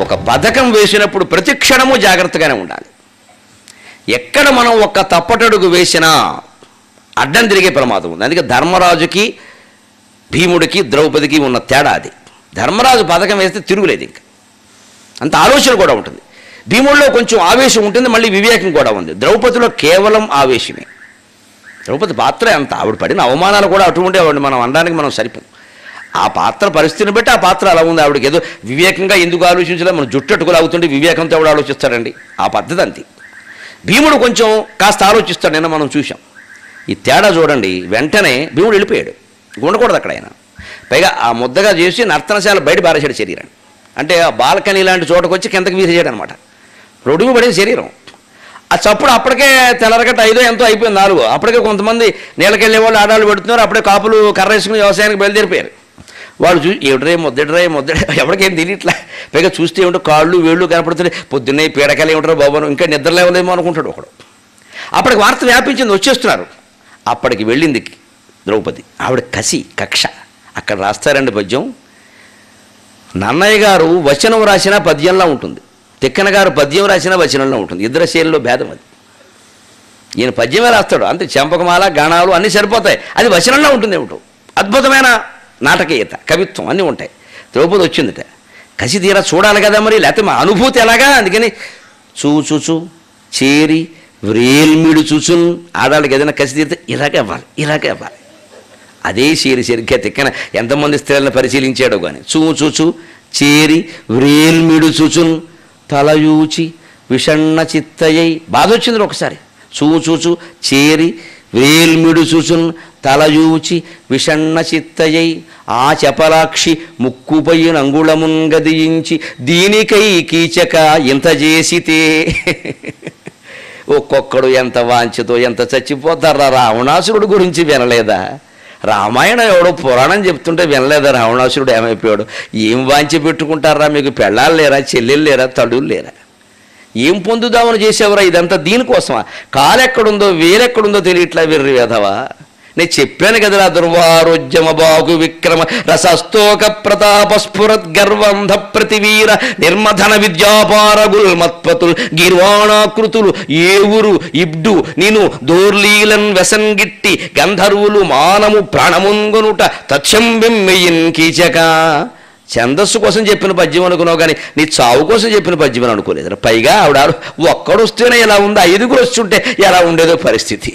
ఒక పథకం వేసినప్పుడు ప్రతి క్షణము జాగ్రత్తగానే ఉండాలి ఎక్కడ మనం ఒక్క తప్పటడుగు వేసినా అడ్డం తిరిగే ప్రమాదం ఉంది అందుకే ధర్మరాజుకి భీముడికి ద్రౌపదికి ఉన్న తేడా అది ధర్మరాజు పథకం వేస్తే తిరుగులేదు ఇంకా అంత ఆలోచన కూడా ఉంటుంది భీముడిలో కొంచెం ఆవేశం ఉంటుంది మళ్ళీ వివేకం కూడా ఉంది ద్రౌపదిలో కేవలం ఆవేశమే ద్రౌపది పాత్ర అంత ఆవిడ పడిన అవమానాలు కూడా అటువంటి ఆవిడ మనం అనడానికి మనం సరిపోం ఆ పాత్ర పరిస్థితిని బట్టి ఆ పాత్ర అలా ఉంది ఆవిడకి ఏదో వివేకంగా ఎందుకు ఆలోచించలే మనం జుట్టట్టుకులు అవుతుంటే వివేకంతో ఆవిడ ఆలోచిస్తాడండి ఆ పద్ధతి అంతే భీముడు కొంచెం కాస్త ఆలోచిస్తాడు నిన్న మనం చూసాం ఈ తేడా చూడండి వెంటనే భీముడు వెళ్ళిపోయాడు ఉండకూడదు అక్కడ ఆయన పైగా ఆ ముద్దగా చేసి నర్తనశాల బయట బారేశాడు శరీరాన్ని అంటే ఆ బాల్కనీ లాంటి చోటకు వచ్చి కిందకి వీసేసాడు అనమాట రొడుగు పడిన శరీరం ఆ చప్పుడు అప్పటికే తెల్లరగట్ట ఐదో ఎంతో అయిపోయింది నాలుగు అప్పటికే కొంతమంది నీళ్ళకెళ్ళే వాళ్ళు ఆడాళ్ళు పెడుతున్నారు అప్పుడే కాపులు కర్ర వేసుకుని వ్యవసాయానికి బయలుదేరిపోయారు వాళ్ళు చూ ఏమిట్రే ముద్దడరే ముద్దడే ఎవరికేం తెలియట్లే పైగా చూస్తే ఏమిటో కాళ్ళు వేళ్ళు కనపడుతున్నాయి పొద్దున్నే పీడకలు ఏమిటారో బాబు ఇంకా నిద్ర లేవలేమో అనుకుంటాడు ఒకడు అప్పటికి వార్త వ్యాపించింది వచ్చేస్తున్నారు అప్పటికి వెళ్ళింది ద్రౌపది ఆవిడ కసి కక్ష అక్కడ రాస్తారండి పద్యం నన్నయ్య గారు వచనం రాసిన పద్యంలా ఉంటుంది తిక్కన గారు పద్యం రాసిన వచనంలో ఉంటుంది ఇద్దరు శైలిలో భేదం అది ఈయన పద్యమే రాస్తాడు అంతే చెంపకమాల గానాలు అన్నీ సరిపోతాయి అది వచనంలో ఉంటుంది ఏమిటో అద్భుతమైన నాటకీయత కవిత్వం అన్నీ ఉంటాయి ద్రౌపది వచ్చిందిట కసి తీరా చూడాలి కదా మరి లేకపోతే మా అనుభూతి ఎలాగా అందుకని చూచుచు చేరి వ్రేల్మిడు చూచున్ ఆడాళ్ళకి ఏదైనా కసి తీరితే ఇలాగే ఇవ్వాలి ఇలాగే ఇవ్వాలి అదే చేరి సరిగ్గా తిక్కన ఎంతమంది స్త్రీలను పరిశీలించాడో కానీ చూచుచు చేరి వ్రేల్మిడు చూచున్ తలయూచి విషణ్ణ చిత్తయ్యై బాధ వచ్చింది ఒకసారి చూచూచు చేరి వేల్మిడు చూచున్ తలయూచి విషణ్ణ చిత్తయ్యై ఆ చపలాక్షి ముక్కుపై అంగుళమున్ గదియించి దీనికై కీచక ఇంత చేసితే ఒక్కొక్కడు ఎంత వాంఛతో ఎంత చచ్చిపోతారా రావణాసురుడు గురించి వినలేదా రామాయణం ఎవడో పురాణం చెప్తుంటే వినలేదా రావణాసురుడు ఏమైపోయాడు ఏం వాంచి పెట్టుకుంటారా మీకు పెళ్ళాలు లేరా చెల్లెలు లేరా తడులు లేరా ఏం పొందుదామని చేసేవరా ఇదంతా దీనికోసమా కాలెక్కడుందో వేరెక్కడుందో తెలియట్లా వెర్రి వేధవా నేను చెప్పాను కదరా దుర్వారోజ్యమ బాగు విక్రమ రసస్తోక ప్రతాప స్ఫురత్ గర్వంధ ప్రతివీర నిర్మధన విద్యాపార గుల్మత్పతులు గిర్వాణాకృతులు ఏవురు ఇబ్డు నేను దోర్లీలన్ వెసంగిట్టి గంధర్వులు మానము ప్రాణముంగునుట తథ్యం వెమ్మెయిన్ కీచక ఛందస్సు కోసం చెప్పిన పద్యం అనుకున్నావు కానీ నీ చావు కోసం చెప్పిన పద్యం అని అనుకోలేదు పైగా ఆవిడ ఒక్కడొస్తేనే ఎలా ఉందో ఐదుగురు వస్తుంటే ఎలా ఉండేదో పరిస్థితి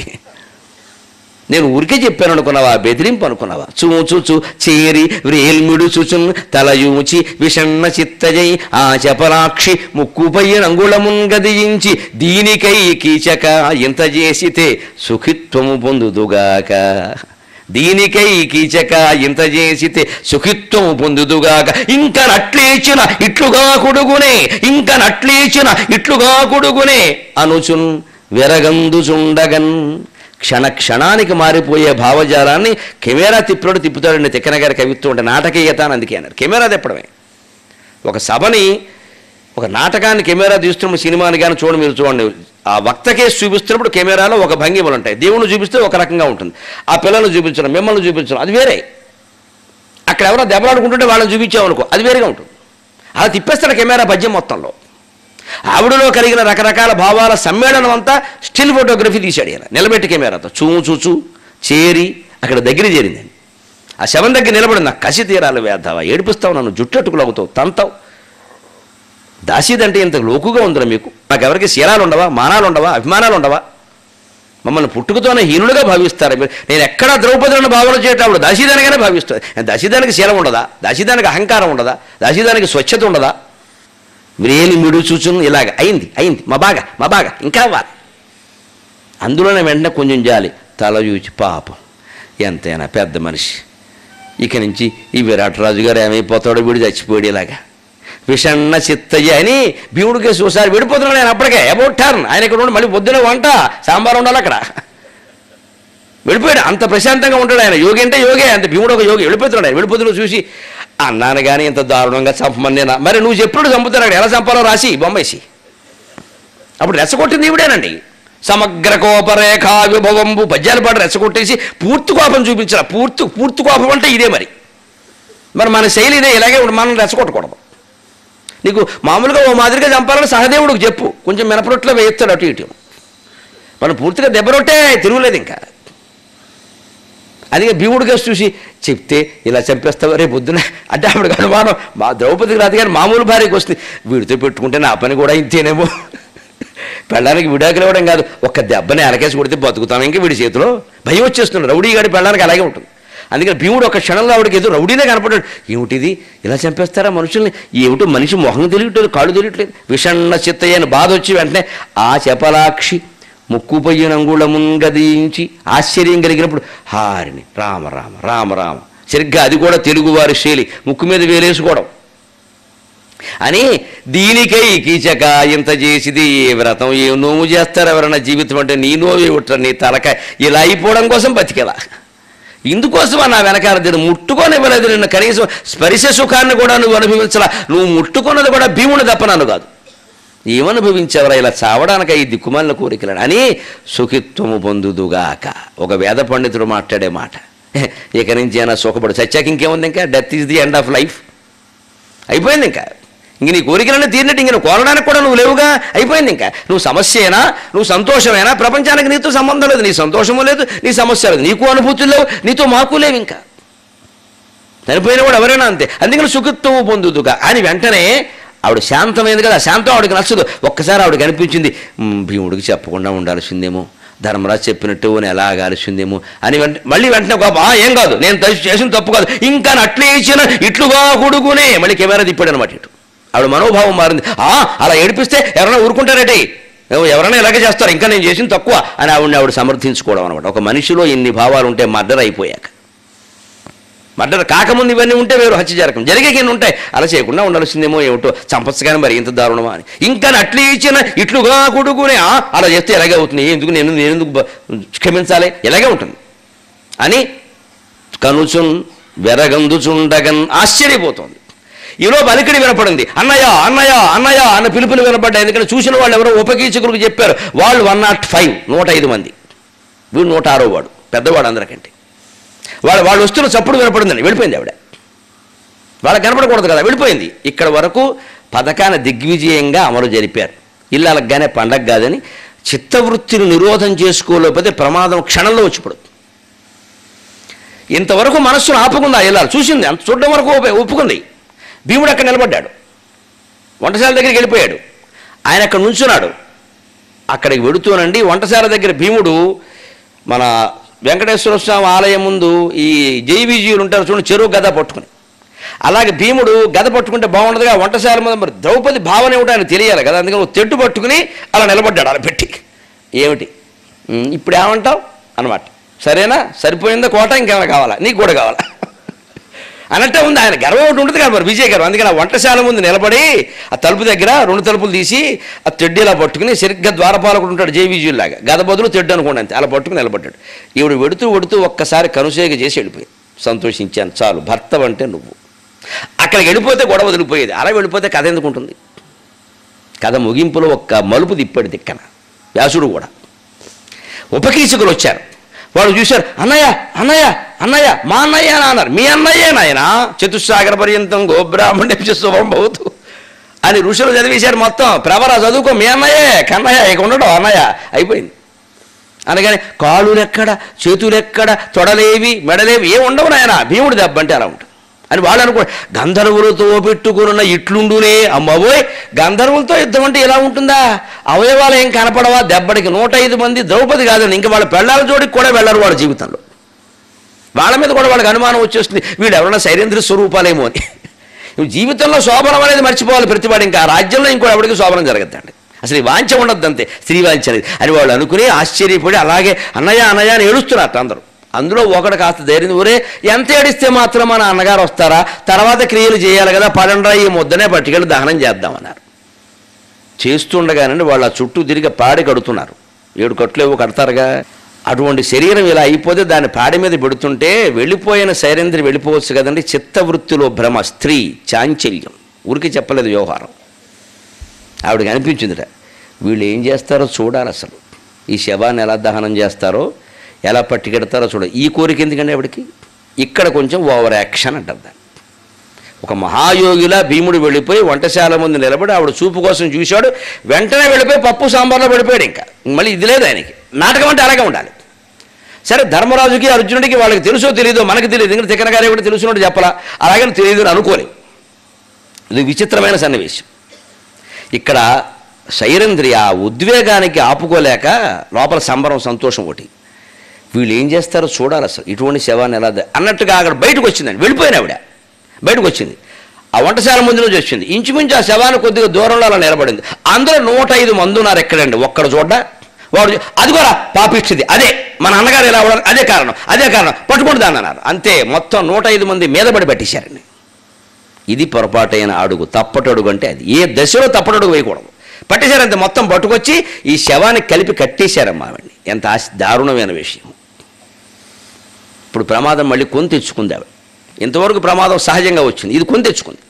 నేను ఊరికే చెప్పాను అనుకున్నావా బెదిరింపు అనుకున్నావా చూచు చేరి వ్రేల్మిడు చూచున్ తలయూచి విషణ్ణ చిత్తజై ఆ చపలాక్షి ముక్కుపై అంగుళమున్ గదియించి దీనికై కీచక ఇంత చేసితే సుఖిత్వము పొందుదుగాక దీనికై కీచక ఇంత చేసితే సుఖిత్వము పొందుదుగాక ఇంక నట్లేచిన ఇట్లుగా కొడుగునే ఇంక నట్లేచిన ఇట్లుగా కొడుగునే అనుచున్ వెరగందుచుండగన్ క్షణ క్షణానికి మారిపోయే భావజాలాన్ని కెమెరా తిప్పినోడు తిప్పుతాడండి తిక్కన గారి కవిత్వం అంటే నాటకీయత అని అందుకే అన్నారు కెమెరా తిప్పడమే ఒక సభని ఒక నాటకాన్ని కెమెరా తీస్తున్నప్పుడు సినిమాని కానీ చూడండి మీరు చూడండి ఆ వక్తకేసి చూపిస్తున్నప్పుడు కెమెరాలో ఒక భంగిమలు ఉంటాయి దేవుని చూపిస్తే ఒక రకంగా ఉంటుంది ఆ పిల్లల్ని చూపించడం మిమ్మల్ని చూపించడం అది వేరే అక్కడ ఎవరో దెబ్బలాడుకుంటుంటే వాళ్ళని చూపించామనుకో అది వేరేగా ఉంటుంది అలా తిప్పేస్తాడు కెమెరా పద్యం మొత్తంలో ఆవిడలో కలిగిన రకరకాల భావాల సమ్మేళనం అంతా స్టిల్ ఫోటోగ్రఫీ తీశాడు ఈయన నిలబెట్టి కెమెరాతో చూ చూచు చేరి అక్కడ దగ్గర చేరిందండి ఆ శవం దగ్గర నిలబడి నాకు కసి తీరాలి వేద్దావా ఏడిపిస్తావు నన్ను జుట్టట్టుకులు అవుతావు తంతావు దాసీదంటే ఇంత లోకుగా ఉందిరా మీకు నాకు ఎవరికి శీలాలు ఉండవా మానాలు ఉండవా అభిమానాలు ఉండవా మమ్మల్ని పుట్టుకతోనే హీనులుగా భావిస్తారు మీరు నేను ఎక్కడా ద్రౌపదులను భావన చేయటప్పుడు దాసీదానిగానే భావిస్తుంది దాసీదానికి శీలం ఉండదా దాసీదానికి అహంకారం ఉండదా దాసీదానికి స్వచ్ఛత ఉండదా వ్రేలి మిడు చూచును ఇలాగ అయింది అయింది మా బాగా మా బాగా ఇంకా అవ్వాలి అందులోనే వెంటనే కొంచెం జాలి తల చూచి పాపం ఎంతైనా పెద్ద మనిషి ఇక నుంచి ఈ విరాట్ రాజు గారు ఏమైపోతాడో వీడు చచ్చిపోయాడు ఇలాగా విషణ్ణ చిత్తయ్య అని భీముడికి ఒకసారి విడిపోతున్నాడు ఆయన అప్పటికే అబౌట్ టర్న్ ఆయన ఇక్కడ ఉండి మళ్ళీ పొద్దున వంట సాంబార్ ఉండాలి అక్కడ వెళ్ళిపోయాడు అంత ప్రశాంతంగా ఉంటాడు ఆయన యోగి అంటే యోగే అంత భీముడు ఒక యోగి వెళ్ళిపోతున్నాడు ఆయన వెళ్ళిపోతున్నాడు చూసి అన్నాను కానీ ఇంత దారుణంగా చంపమని నేనా మరి నువ్వు చెప్పుడు చంపుతాడు అక్కడ ఎలా చంపాలో రాసి బొమ్మేసి అప్పుడు రెచ్చగొట్టింది ఈవిడేనండి సమగ్ర కోపరేఖా విభవంబు పద్యాలు పాటు రెచ్చగొట్టేసి పూర్తి కోపం చూపించారు పూర్తి పూర్తి కోపం అంటే ఇదే మరి మరి మన శైలి ఇదే ఇలాగే ఉండి మనం రెచ్చగొట్టకూడదు నీకు మామూలుగా ఓ మాదిరిగా చంపాలని సహదేవుడికి చెప్పు కొంచెం మినపరొట్లో వేయిస్తాడు అటు ఇటు మనం పూర్తిగా దెబ్బరొట్టే తిరుగులేదు ఇంకా అది భీముడు కేసు చూసి చెప్తే ఇలా చంపేస్తావా రేపు పొద్దున అంటే ఆవిడకి అనుమానం మా ద్రౌపదికి రాదు కానీ మామూలు భార్యకి వస్తుంది వీడితో పెట్టుకుంటే నా పని కూడా ఇంతేనేమో పెళ్ళానికి విడాకులు ఇవ్వడం కాదు ఒక్క దెబ్బని అలకేసి కొడితే బతుకుతాను ఇంకా వీడి చేతిలో భయం వచ్చేస్తుంది రౌడీ గాడి పెళ్ళానికి అలాగే ఉంటుంది అందుకని భీముడు ఒక క్షణంలో ఆవిడకి ఏదో రౌడీనే కనపడ్డాడు ఏమిటిది ఇలా చంపేస్తారా మనుషుల్ని ఏమిటో మనిషి మొహం తెలియట్లేదు కాళ్ళు తెలియట్లేదు విషణ్ణ చిత్తయ్యని బాధ వచ్చి వెంటనే ఆ చపలాక్షి ముక్కు పొయ్యినంగుళమున్ గదించి ఆశ్చర్యం కలిగినప్పుడు హారిని రామ రామ రామ రామ సరిగ్గా అది కూడా తెలుగువారి శైలి ముక్కు మీద వేలేసుకోవడం అని దీనికై కీచక ఇంత చేసిది ఏ వ్రతం ఏ నోము చేస్తారు ఎవరన్నా జీవితం అంటే నీ నోవి ఉట్ర నీ తలకాయ ఇలా అయిపోవడం కోసం బతికేలా ఇందుకోసమా నా వెనకాల దీన్ని ముట్టుకోనివ్వలేదు నిన్ను కనీసం స్పరిశ సుఖాన్ని కూడా నువ్వు అనుభవించలా నువ్వు ముట్టుకున్నది కూడా భీముని తప్ప నన్ను కాదు ఏమనుభవించేవరా ఇలా చావడానికి ఈ దిక్కుమాలిన కోరికలను అని సుఖిత్వము పొందుదుగాక ఒక వేద పండితుడు మాట్లాడే మాట ఇక నుంచి అయినా సుఖపడు సత్యాకి ఇంకేముంది ఇంకా death is the end of life అయిపోయింది ఇంకా ఇంక నీ కోరికలన్నీ తీరినట్టు ఇంక నువ్వు కోరడానికి కూడా నువ్వు లేవుగా అయిపోయింది ఇంకా నువ్వు సమస్య అయినా నువ్వు సంతోషమైనా ప్రపంచానికి నీతో సంబంధం లేదు నీ సంతోషము లేదు నీ సమస్య లేదు నీకు అనుభూతులు లేవు నీతో మాకు లేవు ఇంకా చనిపోయిన వాడు ఎవరైనా అంతే అందుకని సుఖత్వము పొందుదుగా అని వెంటనే ఆవిడ శాంతమైంది కదా ఆ శాంతం ఆవిడకి నచ్చదు ఒక్కసారి ఆవిడకి అనిపించింది "మ్, భీముడికి చెప్పకుండా ఉండాల్సిందేమో ధర్మరాజు చెప్పినట్టు నేను ఎలా ఆగాల్సిందేమో అని వెంట మళ్ళీ వెంటనే కోపం, "ఆ, ఏం కాదు నేను తప్పు చేసిన తప్పు కాదు ఇంకా అట్లే ఇచ్చిన ఇట్లుగా కొడుకునే మళ్ళీ కెమెరా తిప్పాడు అనమాట ఇటు ఆవిడ మనోభావం మారింది ఆ అలా ఏడిపిస్తే ఎవరైనా ఊరుకుంటారటే ఏమో ఎవరైనా ఇలాగే చేస్తారు ఇంకా నేను చేసిన తక్కువ అని ఆవిడని ఆవిడ సమర్థించుకోవడం అనమాట ఒక మనిషిలో ఇన్ని భావాలు ఉంటే మర్డర్ అయిపోయాక మర్డర్ కాకముందు ఇవన్నీ ఉంటే వేరు హత్య జరగం జరిగే ఎన్ని ఉంటాయి అలా చేయకుండా ఉండాల్సిందేమో ఏమిటో చంపచ్చు కానీ మరి ఇంత దారుణమా అని ఇంకా అట్లే ఇచ్చిన ఇట్లుగా కొడుకునే "ఆ, అలా చేస్తే ఎలాగే అవుతుంది ఎందుకు నేను నేను ఎందుకు బ- క్షమించాలి ఇలాగే ఉంటుంది అని కనుచున్ వెరగందుచుండగన్ ఆశ్చర్యపోతుంది ఈలో బలికిడి వినపడింది అన్నయ్య అన్నయ్య అన్నయ్య అన్న పిలుపులు వినపడ్డాయి ఎందుకంటే చూసిన వాళ్ళు ఎవరో ఉపకీచకులకు చెప్పారు వాళ్ళు వన్ నాట్ ఫైవ్ నూట ఐదు మంది వీడు నూట ఆరో వాడు పెద్దవాడు అందరికంటే వాళ్ళు వాళ్ళు వస్తున్న చప్పుడు వినపడిందని వెళ్ళిపోయింది ఆవిడ వాళ్ళకి కనపడకూడదు కదా వెళ్ళిపోయింది ఇక్కడ వరకు పథకాన్ని దిగ్విజయంగా అమలు జరిపారు ఇళ్ళగానే పండగ కాదని చిత్తవృత్తిని నిరోధం చేసుకోలేకపోతే ప్రమాదం క్షణంలో వచ్చి పడుతుంది ఇంతవరకు మనస్సును ఆపుకుంది ఆ ఇల్లాలు చూసింది అంత చూడడం వరకు ఒప్ప- ఒప్పుకుంది భీముడు అక్కడ నిలబడ్డాడు వంటశాల దగ్గరికి వెళ్ళిపోయాడు ఆయన అక్కడ నుంచున్నాడు అక్కడికి వెడుతూనండి వంటశాల దగ్గర భీముడు మన వెంకటేశ్వర స్వామి ఆలయం ముందు ఈ జైవిజీయులు ఉంటారు చూడండి చెరువు గద పట్టుకుని అలాగే భీముడు గద పట్టుకుంటే బాగుండదుగా వంటశాల మీద మరి ద్రౌపది భావన ఏమిటో ఆయన తెలియాలి కదా అందుకని ఓ తెడ్డు పట్టుకుని అలా నిలబడ్డాడు అలా పెట్టి ఏమిటి "ఉమ్, ఇప్పుడు ఏమంటావు అనమాట సరేనా సరిపోయిందా కోట ఇంకేమైనా కావాలా నీకు కూడా కావాలా అన్నట్టే ఉంది ఆయన గర్వం ఒకటి ఉంటుంది కదా మరి విజయ్ గారు అందుకని ఆ వంటశాల ముందు నిలబడి ఆ తలుపు దగ్గర రెండు తలుపులు తీసి ఆ తెడ్డు ఇలా పట్టుకుని సరిగ్గా ద్వారపాలకుడు ఉంటాడు జై విజయుల్లాగా గద బదులు తెడ్డు అనుకోండి అంతే అలా పట్టుకుని నిలబడ్డాడు ఈవిడ వెడుతూ వెడుతూ ఒక్కసారి కనుసేగ చేసి వెళ్ళిపోయింది సంతోషించాను చాలు భర్త అంటే నువ్వు అక్కడికి వెళ్ళిపోతే గొడవ వదిలిపోయేది అలా వెళ్ళిపోతే కథ ఎందుకు ఉంటుంది కథ ముగింపులో ఒక్క మలుపు తిప్పాడు దిక్కన వ్యాసుడు కూడా ఉపకీచకులు వచ్చారు వాడు చూశారు అన్నయ్య అన్నయ్య అన్నయ్య మా అన్నయ్య అని అన్నారు మీ అన్నయ్యే నాయన చతుస్సాగర పర్యంతం గోబ్రాహ్మణ్య శుభం భవతు అని ఋషులు చదివేశారు మొత్తం ప్రవర చదువుకో మీ అన్నయ్యే కన్నయ్య ఇక ఉండడం అన్నయ్య అయిపోయింది అనగానే కాళ్ళులెక్కడ చేతులెక్కడ తొడలేవి మెడలేవి ఏం ఉండవు నాయన భీముడు దెబ్బ అంటే అలా ఉంటుంది అని వాళ్ళు అనుకో గంధర్వులతో పెట్టుకున్న ఇట్లుండునే అమ్మబోయ్ గంధర్వులతో యుద్ధం అంటే ఎలా ఉంటుందా అవయవాలు ఏం కనపడవా దెబ్బడికి నూట ఐదు మంది ద్రౌపది కాదండి ఇంకా వాళ్ళ పెళ్ళాల జోడికి కూడా వెళ్ళరు వాళ్ళ జీవితంలో వాళ్ళ మీద కూడా వాళ్ళకి అనుమానం వచ్చేస్తుంది వీళ్ళు ఎవరైనా శైరేంద్ర స్వరూపాలేమో అని ఇవి జీవితంలో శోభనం అనేది మర్చిపోవాలి ప్రతివాడు ఇంకా ఆ రాజ్యంలో ఇంకో ఎవరికి శోభనం జరగద్దండి అసలు ఈ వాంఛ ఉండద్దు అంతే స్త్రీ వాంఛ అనేది అని వాళ్ళు అనుకుని ఆశ్చర్యపడి అలాగే అన్నయ్య అన్నయ్య అని ఏడుస్తున్నారు అందరూ అందులో ఒకడు కాస్త ధైర్యం ఊరే ఎంత ఏడిస్తే మాత్రం మన అన్నగారు వస్తారా తర్వాత క్రియలు చేయాలి కదా పడండ్రా ఈ ముద్దనే పట్టుకెళ్ళి దహనం చేద్దామన్నారు చేస్తుండగానండి వాళ్ళు ఆ చుట్టూ తిరిగి పాడి కడుతున్నారు ఏడు కట్లు ఏవో కడతారుగా అటువంటి శరీరం ఇలా అయిపోతే దాన్ని పాడి మీద పెడుతుంటే వెళ్ళిపోయిన శైరేంద్రి వెళ్ళిపోవచ్చు కదండి చిత్తవృత్తిలో భ్రమ స్త్రీ చాంచల్యం ఊరికి చెప్పలేదు వ్యవహారం ఆవిడకి అనిపించిందిట వీళ్ళు ఏం చేస్తారో చూడాలి అసలు ఈ శవాన్ని ఎలా దహనం చేస్తారో ఎలా పట్టుకెడతారో చూడాలి ఈ కోరిక ఎందుకండి ఆవిడకి ఇక్కడ కొంచెం ఓవర్ యాక్షన్ అంటారు దాన్ని ఒక మహాయోగిలా భీముడు వెళ్ళిపోయి వంటశాల ముందు నిలబడి ఆవిడ చూపు కోసం చూశాడు వెంటనే వెళ్ళిపోయి పప్పు సాంబార్లో పడిపోయాడు ఇంకా మళ్ళీ ఇది లేదు ఆయనకి నాటకం అంటే అలాగే ఉండాలి సరే ధర్మరాజుకి అర్జునుడికి వాళ్ళకి తెలుసో తెలియదో మనకి తెలియదు ఎందుకంటే తిక్కన గారి కూడా తెలుసున్నట్టు చెప్పాలా అలాగే తెలియదు అని అనుకోలేం ఇది విచిత్రమైన సన్నివేశం ఇక్కడ శైరేంద్రియ ఆ ఉద్వేగానికి ఆపుకోలేక లోపల సంబరం సంతోషం ఒకటి వీళ్ళు ఏం చేస్తారో చూడాలి అసలు ఇటువంటి శవాన్ని ఎలా ద- అన్నట్టుగా అక్కడ బయటకు వచ్చిందండి వెళ్ళిపోయిన ఆవిడ బయటకు వచ్చింది ఆ వంటశాల ముందు నుంచి వచ్చింది ఇంచుమించు ఆ శవాన్ని కొద్దిగా దూరంలో అలా నిలబడింది అందులో నూట ఐదు మంది ఉన్నారు ఎక్కడండి ఒక్కడ చూడ వాడు అది కూడా పాపిస్తుంది అదే మన అన్నగారు ఇలా అవడానికి అదే కారణం అదే కారణం పట్టుకుంటు దాన్ని అన్నారు అంతే మొత్తం నూట ఐదు మంది మీద పడి పట్టేశారండి ఇది పొరపాటైన అడుగు తప్పటడుగు అంటే అది ఏ దశలో తప్పటడుగు వేయకూడదు పట్టేశారంతే మొత్తం పట్టుకొచ్చి ఈ శవాన్ని కలిపి కట్టేశారమ్మా ఆవిడ్ని ఎంత ఆశ దారుణమైన విషయం ఇప్పుడు ప్రమాదం మళ్ళీ కొని తెచ్చుకుంది ఆవిడ ఇంతవరకు ప్రమాదం సహజంగా వచ్చింది ఇది కొని తెచ్చుకుంది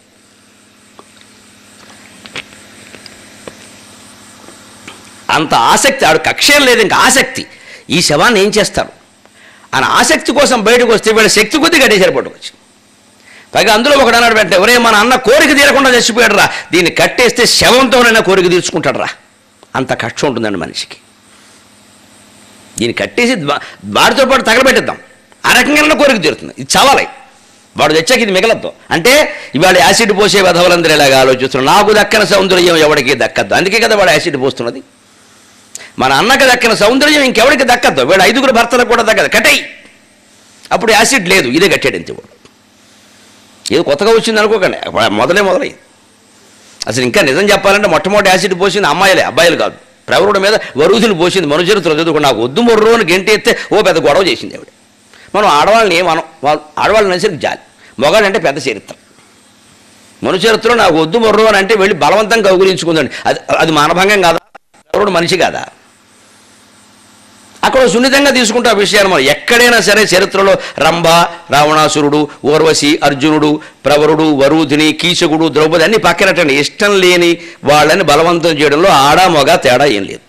అంత ఆసక్తి ఆవిడ కక్షేం లేదు ఇంకా ఆసక్తి ఈ శవాన్ని ఏం చేస్తారు ఆయన ఆసక్తి కోసం బయటకు వస్తే వీళ్ళ శక్తి కొద్దీ కట్టేశారు పట్టుకొచ్చి పైగా అందులో ఒకడు అన్నాడు వెంటనే ఎవరే మన అన్న కోరిక తీరకుండా చచ్చిపోయాడు రా దీన్ని కట్టేస్తే శవంతోనైనా కోరిక తీర్చుకుంటాడు రా అంత కక్ష ఉంటుందండి మనిషికి దీన్ని కట్టేసి ద్వా- వాడితో పాటు తగలబెట్టేద్దాం ఆ రకంగా కోరిక తీరుతుంది ఇది చవాలి వాడు తెచ్చాక ఇది మిగలద్దు అంటే ఇవాళ యాసిడ్ పోసే వధవలందరూ ఇలాగా ఆలోచిస్తున్నారు నాకు దక్కన సౌందర్యం ఎవరికి దక్కద్దు అందుకే కదా వాడు యాసిడ్ పోస్తున్నది మన అన్నకి దక్కిన సౌందర్యం ఇంకెవరికి దక్కద్దు వీడు ఐదుగురు భర్తలకు కూడా దక్కదు కట్టయి అప్పుడు యాసిడ్ లేదు ఇదే కట్టాడు ఇంత వాడు ఏదో కొత్తగా వచ్చింది అనుకోకండి మొదలే మొదలై అసలు ఇంకా నిజం చెప్పాలంటే మొట్టమొదటి యాసిడ్ పోసింది అమ్మాయిలే అబ్బాయిలు కాదు ప్రవరుడు మీద వరుదులు పోసింది మనుచరిత్ర చదువుకుని నాకు వద్దు మొర్రు అని గంటి ఎత్తే ఓ పెద్ద గొడవ చేసింది ఆవిడ మనం ఆడవాళ్ళని ఏమనం వాళ్ళు ఆడవాళ్ళని అనేసరికి జాలి మొగాడంటే పెద్ద చరిత్ర మనుచరిత్రలో నాకు వద్దు మొర్రు అని అంటే వెళ్ళి బలవంతంగా కౌగులించుకుందండి అది అది మానభంగం కాదా ప్రవరుడు మనిషి కాదా అక్కడ సున్నితంగా తీసుకుంటే ఆ విషయాలు మనం ఎక్కడైనా సరే చరిత్రలో రంభ రావణాసురుడు ఊర్వశి అర్జునుడు ప్రవరుడు వరూధిని కీచకుడు ద్రౌపది అన్ని పక్కనటండి ఇష్టం లేని వాళ్ళని బలవంతం చేయడంలో ఆడ మగ తేడా ఏం లేదు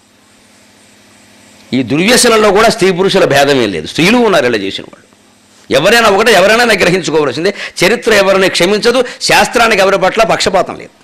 ఈ దుర్వ్యసనంలో కూడా స్త్రీ పురుషుల భేదం ఏం లేదు స్త్రీలు ఉన్నారు ఇలా చేసిన వాళ్ళు ఎవరైనా ఒకటే ఎవరైనా గ్రహించుకోవలసిందే చరిత్ర ఎవరిని క్షమించదు శాస్త్రానికి ఎవరి పట్ల పక్షపాతం లేదు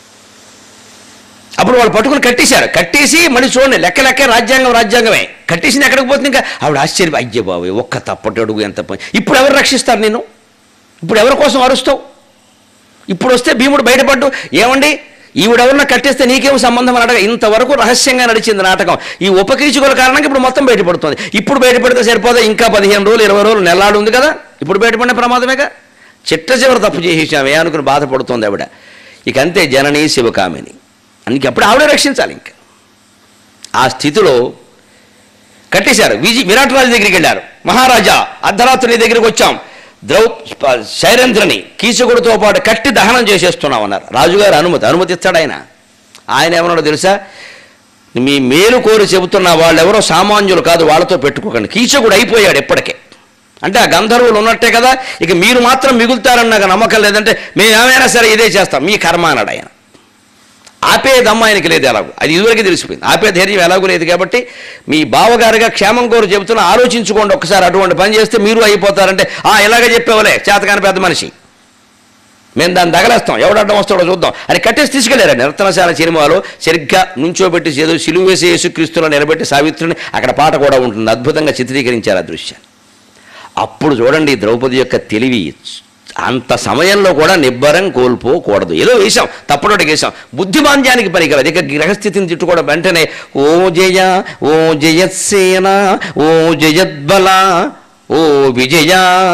అప్పుడు వాళ్ళు పట్టుకుని కట్టేశారు కట్టేసి మళ్ళీ చూడండి లెక్క లెక్క రాజ్యాంగం రాజ్యాంగమే కట్టేసింది ఎక్కడికి పోతుంది ఇంకా ఆవిడ ఆశ్చర్యం అయ్యే బాబు ఒక్క తప్పటి అడుగు ఎంత పని ఇప్పుడు ఎవరు రక్షిస్తారు నేను ఇప్పుడు ఎవరి కోసం అరుస్తావు ఇప్పుడు వస్తే భీముడు బయటపడ్డు ఏమండి ఈవిడెవరన్నా కట్టేస్తే నీకేం సంబంధం అని అడగ ఇంతవరకు రహస్యంగా నడిచింది నాటకం ఈ ఉపకీచుకుల కారణంగా ఇప్పుడు మొత్తం బయటపడుతుంది ఇప్పుడు బయటపడితే సరిపోదా ఇంకా పదిహేను రోజులు ఇరవై రోజులు నెల్లాడు ఉంది కదా ఇప్పుడు బయటపడిన ప్రమాదమేగా చిట్ట చివరి తప్పు చేసేసామే అనుకుని బాధపడుతోంది ఆవిడ ఇక అంతే జనని శివకామిని అందుకే అప్పుడు ఆవిడే రక్షించాలి ఇంకా ఆ స్థితిలో కట్టేశారు విజి విరాట్ రాజు దగ్గరికి వెళ్ళారు మహారాజా అర్ధరాత్రి నీ దగ్గరికి వచ్చాం ద్రౌ శైరేంద్రని కీచకుడితో పాటు కట్టి దహనం చేసేస్తున్నాం అన్నారు రాజుగారు అనుమతి అనుమతిస్తాడు ఆయన ఆయన ఏమన్నాడో తెలుసా మీ మేలు కోరి చెబుతున్న వాళ్ళు ఎవరో సామాన్యులు కాదు వాళ్ళతో పెట్టుకోకండి కీచకుడు అయిపోయాడు ఎప్పటికే అంటే ఆ గంధర్వులు ఉన్నట్టే కదా ఇక మీరు మాత్రం మిగులుతారని నాకు నమ్మకం లేదంటే మేము ఏమైనా సరే ఇదే చేస్తాం మీ కర్మ అన్నాడు ఆయన ఆపేదమ్మ ఆయనకి లేదు ఎలాగో అది ఇదివరకు తెలిసిపోయింది ఆపే ధైర్యం ఎలాగో లేదు కాబట్టి మీ బావగారుగా క్షేమం కోరు చెబుతున్నా ఆలోచించుకోండి ఒకసారి అటువంటి పని చేస్తే మీరు అయిపోతారంటే ఆ ఇలాగే చెప్పేవలే చేతకాని పెద్ద మనిషి మేము దాన్ని తగలేస్తాం ఎవడు అడ్డం వస్తాడో చూద్దాం అని కట్టేసి తీసుకెళ్లారు నిర్తనశాల సినిమాలో సరిగ్గా నుంచోబెట్టి ఏదో సిలువ వేసి యేసుక్రీస్తులో నిలబెట్టి సావిత్రిని అక్కడ పాట కూడా ఉంటుంది అద్భుతంగా చిత్రీకరించారు ఆ దృశ్యాన్ని అప్పుడు చూడండి ద్రౌపది యొక్క తెలివి అంత సమయంలో కూడా నిబ్బరం కోల్పోకూడదు ఏదో వేశాం తప్పటి వేశాం బుద్ధిమాంద్యానికి పనికిరాదు ఇక గ్రహస్థితిని తిట్టుకోవడం వెంటనే ఓ జయ ఓ జయత్సేన ఓ జయద్బల ఓ విజయ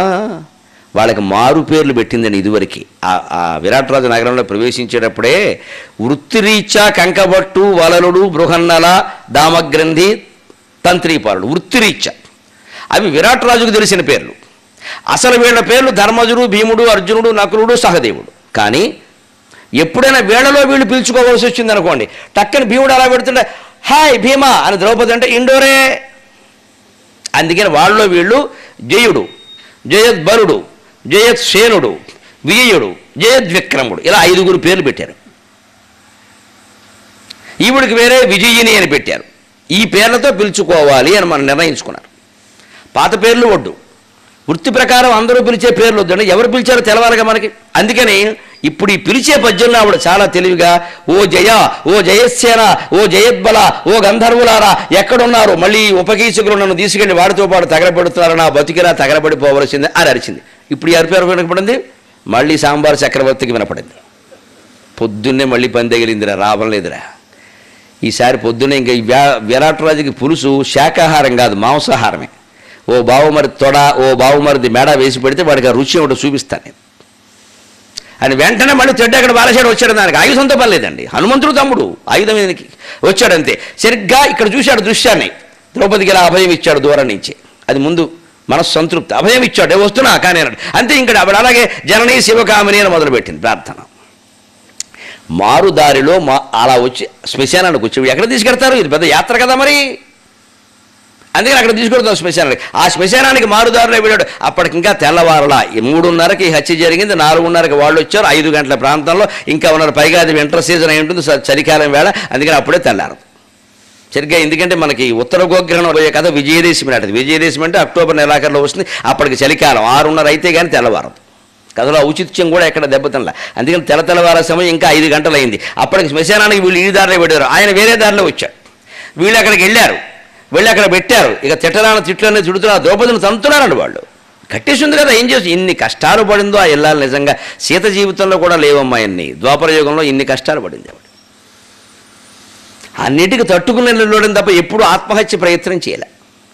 వాళ్ళకి మారు పేర్లు పెట్టిందని ఇదివరకు ఆ ఆ విరాట్రాజు నగరంలో ప్రవేశించేటప్పుడే వృత్తిరీత్యా కంకబట్టు వలలుడు బృహన్నల దామగ్రంథి తంత్రీపారుడు వృత్తిరీత్యా అవి విరాట్ రాజుకు తెలిసిన పేర్లు అసలు వీళ్ళ పేర్లు ధర్మజుడు భీముడు అర్జునుడు నకులుడు సహదేవుడు కానీ ఎప్పుడైనా వీళ్ళలో వీళ్ళు పిలుచుకోవాల్సి వచ్చింది అనుకోండి టక్కని భీముడు అలా పెడుతుంటే హాయ్ భీమా అని ద్రౌపది అంటే ఇండోరే అందుకని వాళ్ళలో వీళ్ళు జయుడు జయద్బరుడు జయత్సేనుడు విజయుడు జయద్విక్రముడు ఇలా ఐదుగురు పేర్లు పెట్టారు ఈవిడికి వేరే విజయిని అని పెట్టారు ఈ పేర్లతో పిలుచుకోవాలి అని మనం నిర్ణయించుకున్నారు పాత పేర్లు వడ్డు వృత్తి ప్రకారం అందరూ పిలిచే పేర్లు వద్దండి ఎవరు పిలిచారో తెలవాలిగా మనకి అందుకని ఇప్పుడు ఈ పిలిచే పద్యంలో ఆవిడ చాలా తెలివిగా ఓ జయ ఓ జయసేన ఓ జయద్బల ఓ గంధర్వులారా ఎక్కడున్నారు మళ్ళీ ఈ ఉపకీచకులు నన్ను తీసుకెళ్లి వాడితో పాటు తగలబెడుతున్నారు నా బతికిరా తగలబడిపోవలసిందే అని అరిచింది ఇప్పుడు ఈ అరిపేరు వినపడింది మళ్ళీ సాంబార్ చక్రవర్తికి వినపడింది పొద్దున్నే మళ్ళీ పని తగిలిందిరా రావడం లేదురా ఈసారి పొద్దున్నే ఇంకా ఈ వ్యా- విరాట్ రాజుకి పులుసు శాకాహారం కాదు మాంసాహారమే ఓ బావుమరి తొడ ఓ బావుమరిది మేడ వేసి పెడితే వాడికి ఆ రుచి ఏమిటో చూపిస్తాను నేను అని వెంటనే మళ్ళీ చెడ్డ అక్కడ బాలశాడు వచ్చాడు దానికి ఆయుధంతో పని లేదండి హనుమంతుడు తమ్ముడు ఆయుధం మీదకి వచ్చాడు అంతే సరిగ్గా ఇక్కడ చూశాడు దృశ్యాన్ని ద్రౌపదికి ఇలా అభయం ఇచ్చాడు దూరం నుంచి అది ముందు మనసు సంతృప్తి అభయం ఇచ్చాడు "ఏ వస్తున్నా కానీ అన్నాడు అంతే ఇంకా ఆవిడ అలాగే జననీ శివకామిని అని మొదలుపెట్టింది ప్రార్థన మారుదారిలో మా అలా వచ్చి శ్మశానానికి వచ్చి ఎక్కడ తీసుకెడతారు ఇది పెద్ద యాత్ర కదా మరి అందుకని అక్కడ తీసుకెళ్తాం శ్మశానానికి ఆ శ్మశానానికి మారుదారిలో వెళ్ళాడు అప్పటికి ఇంకా తెల్లవారలా ఈ మూడున్నరకి ఈ హత్య జరిగింది నాలుగున్నరకి వాళ్ళు వచ్చారు ఐదు గంటల ప్రాంతంలో ఇంకా ఉన్నారు పైగా అది వింటర్ సీజన్ అయి ఉంటుంది స- చలికాలం వేళ అందుకని అప్పుడే తెల్లారు సరిగ్గా ఎందుకంటే మనకి ఉత్తర గోగ్రహణం పోయే కథ విజయదశమి నాటిది విజయదశమి అంటే అక్టోబర్ నెలాఖరులో వస్తుంది అప్పటికి చలికాలం ఆరున్నర అయితే కానీ తెల్లవారదు కథలో ఔచిత్యం కూడా ఎక్కడ దెబ్బతినలా అందుకని తెల్ల తెల్లవార సమయం ఇంకా ఐదు గంటలు అయింది అప్పటికి శ్మశానానికి వీళ్ళు ఈ దారిలో పెట్టారు ఆయన వేరే దారిలో వచ్చాడు వీళ్ళు అక్కడికి వెళ్ళారు వెళ్ళి అక్కడ పెట్టారు ఇక తిట్టరాన తిట్లనే తిడుతున్నా ద్రౌపదిని తంతున్నారండి వాళ్ళు కట్టేసింది కదా ఏం చేసి ఇన్ని కష్టాలు పడిందో ఆ ఇల్లాలు నిజంగా సీత జీవితంలో కూడా లేవమ్మా ఇన్ని ద్వాపర యుగంలో ఇన్ని కష్టాలు పడింది ఆవిడ అన్నిటికీ తట్టుకుని నిలబడడం తప్ప ఎప్పుడు ఆత్మహత్య ప్రయత్నం చేయలే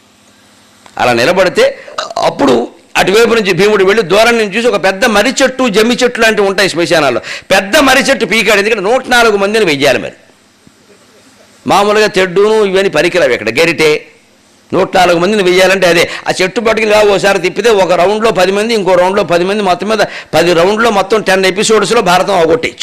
అలా నిలబడితే అప్పుడు అటువైపు నుంచి భీముడు వెళ్ళి దూరం నుంచి చూసి ఒక పెద్ద మర్రి చెట్టు జమ్మి చెట్టు లాంటివి ఉంటాయి శ్మశానాల్లో పెద్ద మర్రి చెట్టు పీకాడు ఎందుకంటే నూట నాలుగు మందిని వెయ్యాలి మరి మామూలుగా తెడ్డును ఇవన్నీ పరికరాలు ఇక్కడ గెరిటే నూట నాలుగు మందిని వెయ్యాలంటే అదే ఆ చెట్టు పట్టుకుని ఇలా ఓసారి తిప్పితే ఒక రౌండ్లో పది మంది ఇంకో రౌండ్లో పది మంది మొత్తం మీద పది రౌండ్లో మొత్తం టెన్ ఎపిసోడ్స్లో భారతం అవగొట్టేయచ్చు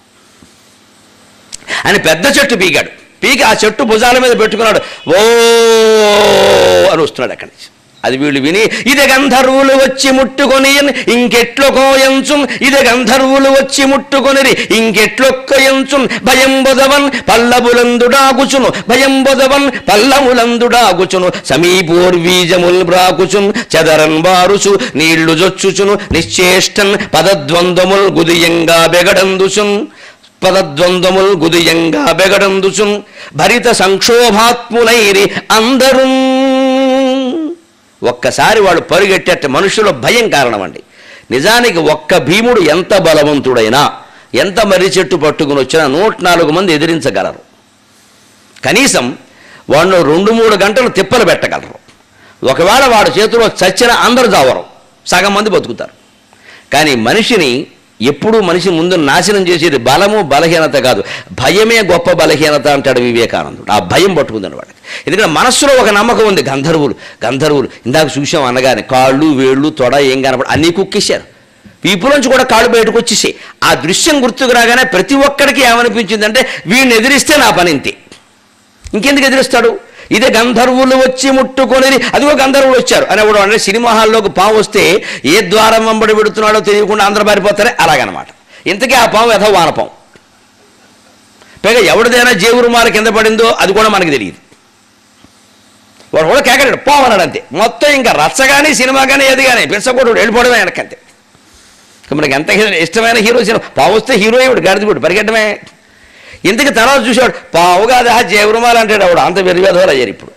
అని పెద్ద చెట్టు పీకాడు పీకి ఆ చెట్టు భుజాల మీద పెట్టుకున్నాడు ఓ అని వస్తున్నాడు అక్కడి నుంచి అది వీళ్ళు విని ఇది గంధర్వులు వచ్చి ముట్టుకొని ఇంకెట్లో కోయంచుం ఇది గంధర్వులు వచ్చి ముట్టుకొనిరి ఇంకెట్లో కోయంచుం భయం బొదవన్ పల్లబులందుడాగుచును భయం బొదవన్ పల్లములందుడాగుచును సమీపూర్వీజముల్ బ్రాకుచున్ చదరన్ బారుచు నీళ్లు జొచ్చుచును నిశ్చేష్టన్ పదద్వంద్వముల్ గుదియంగా బెగడందుచున్ పదద్వంద్వముల్ గుదియంగా బెగడందుచున్ భరిత సంక్షోభాత్ములైరి అందరూ ఒక్కసారి వాడు పరుగెట్టేట మనుషుల భయం కారణమండి నిజానికి ఒక్క భీముడు ఎంత బలవంతుడైనా ఎంత మర్రి చెట్టు పట్టుకుని వచ్చినా నూట నాలుగు మంది ఎదిరించగలరు కనీసం వాళ్ళు రెండు మూడు గంటలు తిప్పలు పెట్టగలరు ఒకవేళ వాడి చేతిలో చచ్చిన అందరు చావరు సగం మంది బతుకుతారు కానీ మనిషిని ఎప్పుడూ మనిషి ముందు నాశనం చేసేది బలము బలహీనత కాదు భయమే గొప్ప బలహీనత అంటాడు వివేకానందుడు ఆ భయం పట్టుకుందని వాడికి ఎందుకంటే మనస్సులో ఒక నమ్మకం ఉంది గంధర్వులు గంధర్వులు ఇందాక చూసాం అనగానే కాళ్ళు వేళ్ళు తొడ ఏం కనపడ అన్నీ కుక్కేశారు వీపులోంచి కూడా కాళ్ళు బయటకు వచ్చేసాయి ఆ దృశ్యం గుర్తుకు రాగానే ప్రతి ఒక్కడికి ఏమనిపించిందంటే వీడిని ఎదిరిస్తే నా పని ఇంతే ఇంకెందుకు ఎదిరిస్తాడు ఇదే గంధర్వులు వచ్చి ముట్టుకొని అదిగో గంధర్వులు వచ్చారు అని ఎవడు అంటే సినిమా హాల్లోకి పాము వస్తే ఏ ద్వారం వెంబడి పెడుతున్నాడో తెలియకుండా అందరూ పారిపోతారే అలాగనమాట ఇంతకీ ఆ పాము యథ వానపాము పైగా ఎవరిదైనా జేవురు మాల కింద పడిందో అది కూడా మనకి తెలియదు వాడు కూడా కేకలేడు పాము అన్నాడు అంతే మొత్తం ఇంకా రచ్చ కానీ సినిమా కానీ ఏది కానీ పిచ్చకూడదు వెళ్ళిపోవడమే వెనకంతే ఇక మనకి ఎంత ఇష్టమైన హీరో సినిమా పావు వస్తే హీరో ఏమిటి గాడిదిపుడు పరిగెట్టమే ఇంతకు తర్వాత చూసాడు పావు కాదా జయవృమాలు అంటాడు ఆవిడ అంత వెరివేధవాలు అయ్యారు ఇప్పుడు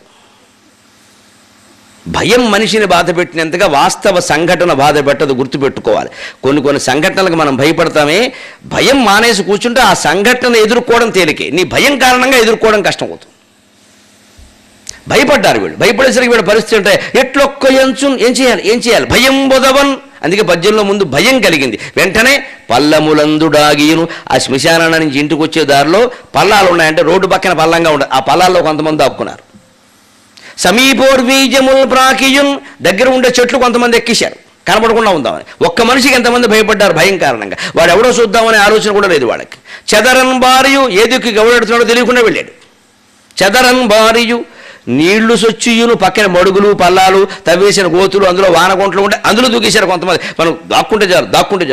భయం మనిషిని బాధ పెట్టినంతగా వాస్తవ సంఘటన బాధ పెట్టదు గుర్తుపెట్టుకోవాలి కొన్ని కొన్ని సంఘటనలకు మనం భయపడతామే భయం మానేసి కూర్చుంటే ఆ సంఘటన ఎదుర్కోవడం తేలికే నీ భయం కారణంగా ఎదుర్కోవడం కష్టం అవుతుంది భయపడ్డారు వీళ్ళు భయపడేసరికి వీళ్ళ పరిస్థితి అంటే ఎట్లొక్క ఎంచు ఏం చేయాలి ఏం చేయాలి భయం బొదవన్ అందుకే పద్యంలో ముందు భయం కలిగింది వెంటనే పల్లములందుడాగియును ఆ శ్మశానం నుంచి ఇంటికి వచ్చే దారిలో పల్లాలు ఉన్నాయంటే రోడ్డు పక్కన పల్లంగా ఉండదు ఆ పల్లాల్లో కొంతమంది దాక్కున్నారు సమీపోర్వీజముల్ ప్రాకియున్ దగ్గర ఉండే చెట్లు కొంతమంది ఎక్కేశారు కనపడకుండా ఉందామని ఒక్క మనిషికి ఎంతమంది భయపడ్డారు భయం కారణంగా వాడు ఎవడో చూద్దామనే ఆలోచన కూడా లేదు వాళ్ళకి చెదరన్ భార్యు ఏ దిక్కు ఎవడెడుతున్నాడో తెలియకుండా వెళ్ళాడు చెదరన్ భార్యు నీళ్లు సొచ్చియును పక్కన మడుగులు పల్లాలు తవ్వేసిన గోతులు అందులో వానగుంటలు ఉంటే అందులో దూకేశారు కొంతమంది మనం దాక్కుంటే చాలు దాక్కుంటే చాలు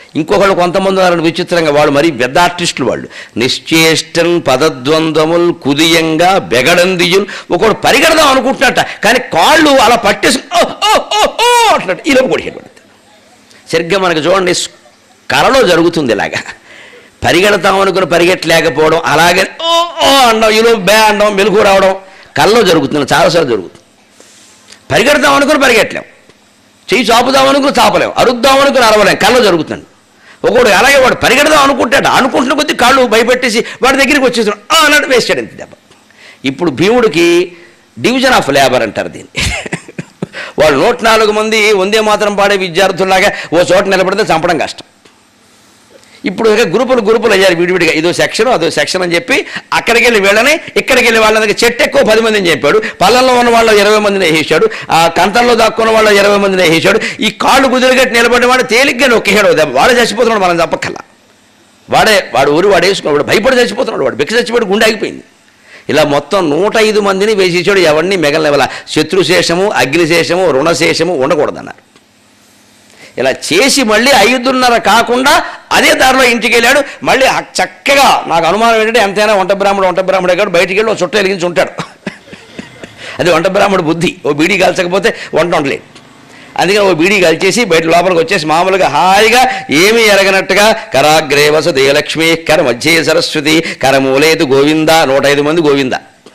ఇంకొకళ్ళు కొంతమంది ఉన్నారని విచిత్రంగా వాళ్ళు మరీ పెద్ద ఆర్టిస్టులు వాళ్ళు నిశ్చేష్టన్ పదద్వంద్వముల్ కుదియంగా బెగడందియుల్ ఒకడు పరిగెడదాం అనుకుంటున్నట్ట కానీ కాళ్ళు అలా పట్టేసి ఓ ఓ ఓ ఓ అంటున్నట్టు ఇలా కొడికేడు సరిగ్గా మనకు చూడండి స్- కళలో జరుగుతుంది ఇలాగా పరిగెడతాం అనుకుని పరిగెట్టలేకపోవడం అలాగే ఓ ఓ అనడం ఈలో బే అనడం మెలుగు రావడం కళ్ళలో జరుగుతుంది చాలాసార్లు జరుగుతుంది పరిగెడతాం అనుకుని పరిగెట్టలేం చెయ్యి చాపుదాం అనుకుని చాపలేం అరుద్దాం అనుకుని అరవలేం కళ్ళలో జరుగుతుంది ఒకడు అలాగే వాడు పరిగెడదాం అనుకుంటాడు అనుకుంటున్న కొద్దీ కాళ్ళు భయపెట్టేసి వాడి దగ్గరికి వచ్చేసాడు "ఆ" అన్నాడు వేసాడు ఇంత దెబ్బ ఇప్పుడు భీముడికి డివిజన్ ఆఫ్ లేబర్ అంటారు దీన్ని వాళ్ళు నూట నాలుగు మంది వందే మాత్రం పాడే విద్యార్థుల్లాగా ఓ చోట నిలబడితే చంపడం కష్టం ఇప్పుడు ఇక గ్రూపులు గ్రూపులు అయ్యారు విడివిడిగా ఇదో సెక్షన్ అదో సెక్షన్ అని చెప్పి అక్కడికి వెళ్ళి వీళ్ళని ఇక్కడికి వెళ్ళి వాళ్ళని చెట్టు ఎక్కువ పది మందిని చెప్పాడు పల్లెల్లో ఉన్న వాళ్ళు ఇరవై మందిని వేసాడు ఆ కంతంలో దాక్కున్న వాళ్ళు ఇరవై మందిని వేసాడు ఈ కాళ్ళు కుదిరిగట్టి నిలబడిన వాడు తేలిగ్గా నొక్కేసాడు దెబ్బ వాడు చచ్చిపోతున్నాడు మనం చెప్పక్కల్లా వాడే వాడు ఊరి వాడు వేసుకున్నాడు వాడు భయపడి చచ్చిపోతున్నాడు వాడు బిక్క చచ్చిపోయి గుండె ఆగిపోయింది ఇలా మొత్తం నూట ఐదు మందిని వేసేసాడు ఎవరిని మిగలనివ్వాల శత్రుశేషము అగ్నిశేషము రుణశేషము ఉండకూడదన్నారు ఇలా చేసి మళ్ళీ ఐదున్నర కాకుండా అదే దారిలో ఇంటికి వెళ్ళాడు మళ్ళీ ఆ చక్కగా నాకు అనుమానం ఏంటంటే ఎంతైనా వంట బ్రాహ్మడు వంట బ్రాహ్మడే కాదు బయటికి వెళ్ళి ఓ చుట్ట వెలిగించి ఉంటాడు అది వంట బ్రాహ్మడు బుద్ధి ఓ బీడీ కాల్చకపోతే వంట ఉండలేదు అందుకని ఓ బీడీ కాల్చేసి బయట లోపలికి వచ్చేసి మామూలుగా హాయిగా ఏమీ ఎరగనట్టుగా కరాగ్రే వసతి లక్ష్మి కర మధ్యే సరస్వతి కరమూలేదు గోవింద నూట ఐదు మంది గోవింద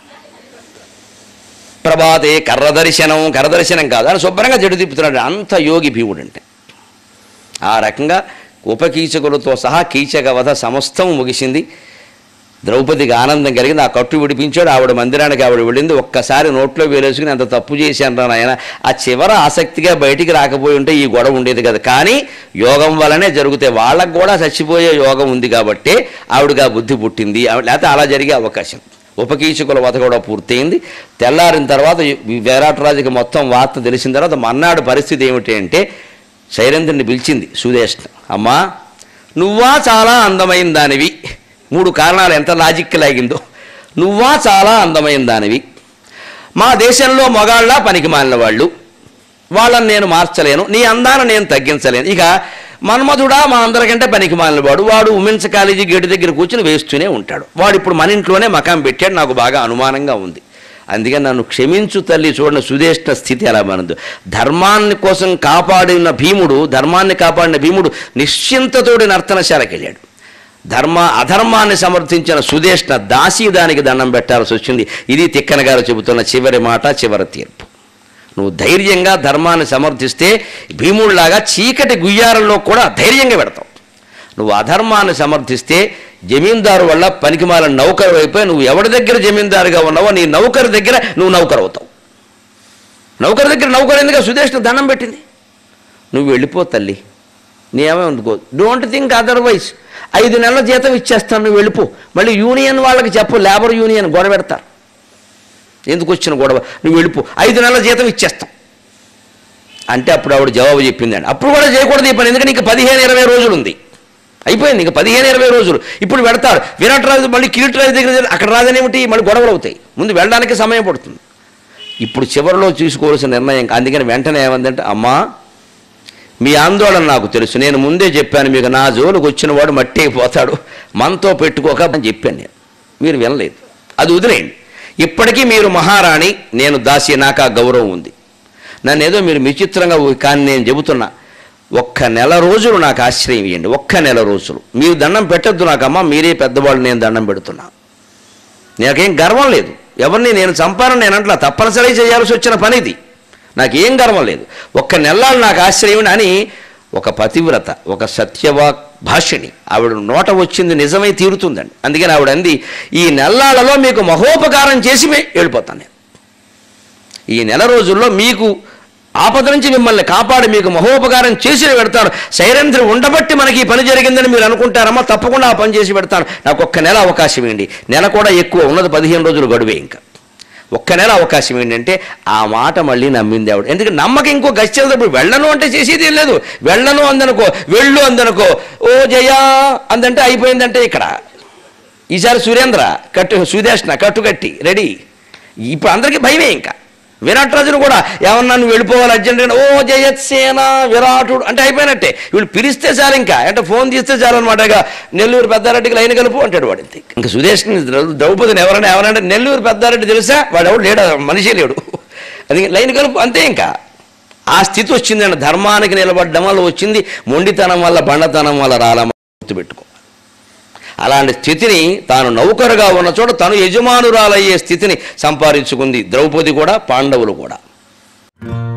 ప్రభాతే కర్ర దర్శనం కర్ర దర్శనం కాదు అని శుభ్రంగా జడు తిప్పుతున్నాడు అంత యోగి భీముడు అంటే ఆ రకంగా ఉపకీచకులతో సహా కీచక వధ సమస్తం ముగిసింది ద్రౌపదికి ఆనందం కలిగింది ఆ కట్టు విడిపించాడు ఆవిడ మందిరానికి ఆవిడ వెళ్ళింది ఒక్కసారి నోట్లో వేలేసుకుని అంత తప్పు చేశాను రా నాయన ఆ చివర ఆసక్తిగా బయటికి రాకపోయి ఉంటే ఈ గొడవ ఉండేది కదా కానీ యోగం వల్లనే జరుగుతాయి వాళ్ళకు కూడా చచ్చిపోయే యోగం ఉంది కాబట్టి ఆవిడకి ఆ బుద్ధి పుట్టింది ఆవిడ- లేకపోతే అలా జరిగే అవకాశం ఉపకీచకుల వధ కూడా పూర్తయింది తెల్లారిన తర్వాత ఈ విరాట్ రాజుకి మొత్తం వార్త తెలిసిన తర్వాత మన్నాడు పరిస్థితి ఏమిటి అంటే శైరేంద్రుని పిలిచింది సుదేష్ణ అమ్మా నువ్వా చాలా అందమైన దానివి మూడు కారణాలు ఎంత లాజిక్ లాగిందో నువ్వా చాలా అందమైన దానివి మా దేశంలో మగాళ్ళ పనికి మాలిన వాళ్ళు వాళ్ళని నేను మార్చలేను నీ అందాన్ని నేను తగ్గించలేను ఇక మన్మధుడా మా అందరికంటే పనికి మాలినవాడు వాడు ఉమెన్స్ కాలేజీ గేటు దగ్గర కూర్చుని వేస్తూనే ఉంటాడు వాడు ఇప్పుడు మన ఇంట్లోనే మకాం పెట్టాడు నాకు బాగా అనుమానంగా ఉంది అందుకని నన్ను క్షమించు తల్లి చూడండి సుదేష్ణ స్థితి ఎలా మనదు ధర్మాన్ని కోసం కాపాడిన భీముడు ధర్మాన్ని కాపాడిన భీముడు నిశ్చింతతోడి నర్తనశాలకు వెళ్ళాడు ధర్మ అధర్మాన్ని సమర్థించిన సుదేష్ణ దాసి దానికి దండం పెట్టాల్సి వచ్చింది ఇది తిక్కన గారు చెబుతున్న చివరి మాట చివరి తీర్పు నువ్వు ధైర్యంగా ధర్మాన్ని సమర్థిస్తే భీముడిలాగా చీకటి గుయ్యారంలో కూడా ధైర్యంగా పెడతావు నువ్వు అధర్మాన్ని సమర్థిస్తే జమీందారు వల్ల పనికిమాల నౌకరు అయిపోయి నువ్వు ఎవరి దగ్గర జమీందారుగా ఉన్నావో నీ నౌకరు దగ్గర నువ్వు నౌకరు అవుతావు నౌకరు దగ్గర నౌకరు ఎందుకు సుదేష్ణ దండం పెట్టింది నువ్వు వెళ్ళిపో తల్లి నేమే ఉండుకో డోంట్ థింక్ అదర్వైజ్ ఐదు నెలల జీతం ఇచ్చేస్తాను నువ్వు వెళ్ళిపో మళ్ళీ యూనియన్ వాళ్ళకి చెప్పు లేబర్ యూనియన్ గొడవ పెడతారు ఎందుకు వచ్చిన గొడవ నువ్వు వెళ్ళిపో ఐదు నెలల జీతం ఇచ్చేస్తాం అంటే అప్పుడు ఆవిడ జవాబు చెప్పిందండి అప్పుడు కూడా చేయకూడదు ఈ పని ఎందుకంటే ఇంకా పదిహేను ఇరవై రోజులు ఉంది అయిపోయింది ఇంకా పదిహేను ఇరవై రోజులు ఇప్పుడు పెడతారు విరాట్ రాజు మళ్ళీ కిరీట్ రాజు దగ్గర దగ్గర అక్కడ రాజనేమిటి మళ్ళీ గొడవలు అవుతాయి ముందు వెళ్ళడానికి సమయం పడుతుంది ఇప్పుడు చివరిలో తీసుకోవాల్సిన నిర్ణయం అందుకని వెంటనే ఏమందంటే అమ్మా మీ ఆందోళన నాకు తెలుసు నేను ముందే చెప్పాను మీకు నా జోలికి వచ్చిన వాడు మట్టి పోతాడు మనతో పెట్టుకోక అని చెప్పాను నేను మీరు వినలేదు అది వదిలేయండి ఇప్పటికీ మీరు మహారాణి నేను దాసి నాకు ఆ గౌరవం ఉంది నన్ను ఏదో మీరు విచిత్రంగా ఊ- కానీ నేను చెబుతున్నా ఒక్క నెల రోజులు నాకు ఆశ్రయం ఇవ్వండి ఒక్క నెల రోజులు మీరు దండం పెట్టద్దు నాకమ్మా మీరే పెద్దవాళ్ళు నేను దండం పెడుతున్నా నాకేం గర్వం లేదు ఎవరిని నేను చంపాలని నేను అంటలా తప్పనిసరి చేయాల్సి వచ్చిన పని ఇది నాకేం గర్వం లేదు ఒక్క నెల్లాళ్ళు నాకు ఆశ్రయం అని ఒక పతివ్రత ఒక సత్యవాక్ భాషిణి ఆవిడ నోట వచ్చింది నిజమై తీరుతుందండి అందుకని ఆవిడ అంది ఈ నెల్లాళ్ళలో మీకు మహోపకారం చేసి మే- వెళ్ళిపోతాను నేను ఈ నెల రోజుల్లో మీకు ఆపద నుంచి మిమ్మల్ని కాపాడి మీకు మహోపకారం చేసి పెడతాను శైరేంద్రుడు ఉండబట్టి మనకి ఈ పని జరిగిందని మీరు అనుకుంటారమ్మా తప్పకుండా ఆ పని చేసి పెడతాను నాకు ఒక్క నెల అవకాశం ఇవ్వండి నెల కూడా ఎక్కువ ఉన్నది పదిహేను రోజులు గడువే ఇంకా ఒక్క నెల అవకాశం ఏంటంటే ఆ మాట మళ్ళీ నమ్మింది ఆవిడ ఎందుకంటే నమ్మకం ఇంకో గచ్చేటప్పుడు వెళ్ళను అంటే చేసేది ఏం లేదు వెళ్ళను అందనుకో వెళ్ళు అందనుకో ఓ జయా అందంటే అయిపోయిందంటే ఇక్కడ ఈసారి సురేంద్ర కట్టు సుదేష్ణ కట్టుకట్టి రెడీ ఇప్పుడు అందరికీ భయమే ఇంకా విరాట్ రాజును కూడా ఏమన్నా నువ్వు వెళ్ళిపోవాలి అర్జెంటుగా ఓ జయత్సేన విరాటుడు అంటే అయిపోయినట్టే వీళ్ళు పిలిస్తే చాలు ఇంకా అంటే ఫోన్ తీస్తే చాలు అనమాట ఇక నెల్లూరు పెద్దారెడ్డికి లైన్ కలుపు అంటాడు వాడు ఇంత ఇంకా సుదేష్ని ద్రౌ- ద్రౌపదిని ఎవరైనా ఎవరంటే నెల్లూరు పెద్దారెడ్డి తెలుసా వాడు ఎవడు లేడు మనిషి లేడు అది లైన్ కలుపు అంతే ఇంకా ఆ స్థితి వచ్చిందండి ధర్మానికి నిలబడ్డం వల్ల వచ్చింది మొండితనం వల్ల బండతనం వల్ల రాలమ గుర్తుపెట్టుకో అలాంటి స్థితిని తాను నౌకరుగా ఉన్న చోట తను యజమానురాలయ్యే స్థితిని సంపాదించుకుంది ద్రౌపది కూడా పాండవులు కూడా